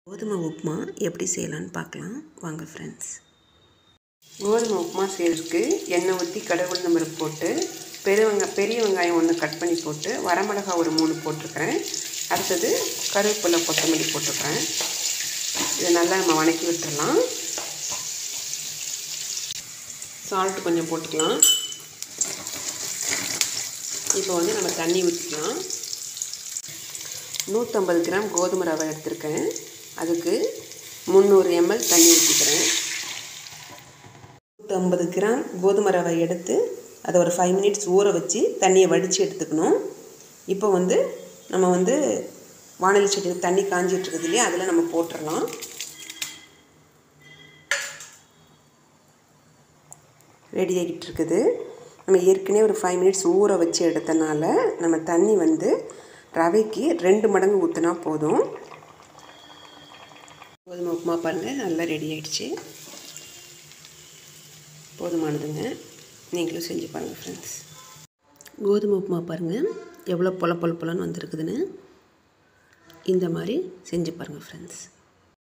கோதுமை உப்புமா எப்படி செய்யலான்னு பார்க்கலாம் வாங்க ஃப்ரெண்ட்ஸ் கோதுமை உப்புமா செய்கிறதுக்கு எண்ணெய் ஊற்றி கடவுள் நம்பருக்கு போட்டு பெரிய வெங்க பெரிய வெங்காயம் ஒன்று கட் பண்ணி போட்டு வரமிளகாய் ஒரு மூணு போட்டிருக்கிறேன் அடுத்தது கருவேப்பிலை கொத்தமல்லி போட்டிருக்கிறேன் இதை நல்லா நம்ம வணக்கி விட்டுடலாம் சால்ட் கொஞ்சம் போட்டுக்கலாம் இப்போ வந்து நம்ம தண்ணி ஊற்றிக்கலாம் நூற்றம்பது கிராம் கோதுமை ரவை எடுத்திருக்கேன் அதுக்கு முந்நூறு எம்எல் தண்ணி ஊற்றிக்கிறேன் நூற்றம்பது கிராம் கோதுமை ரவை எடுத்து அதை ஒரு ஃபைவ் மினிட்ஸ் ஊற வச்சு தண்ணியை வடித்து எடுத்துக்கணும் இப்போ வந்து நம்ம வந்து வானொலி சட்டியில் தண்ணி காஞ்சிட்டு இருக்குது இல்லையா அதில் நம்ம போட்டுடலாம் ரெடி ஆகிட்டு இருக்குது நம்ம ஏற்கனவே ஒரு ஃபைவ் மினிட்ஸ் ஊற வச்சு எடுத்தனால நம்ம தண்ணி வந்து ரவைக்கு ரெண்டு மடங்கு ஊற்றினா போதும் கோதுமை உப்புமா பாருங்கள் நல்லா ரெடி ஆகிடுச்சு போதுமானதுங்க நீங்களும் செஞ்சு பாருங்கள் ஃப்ரெண்ட்ஸ் கோதுமை உப்புமா பாருங்கள் எவ்வளோ பொல பொல பொலன்னு வந்திருக்குதுன்னு இந்த மாதிரி செஞ்சு பாருங்கள் ஃப்ரெண்ட்ஸ்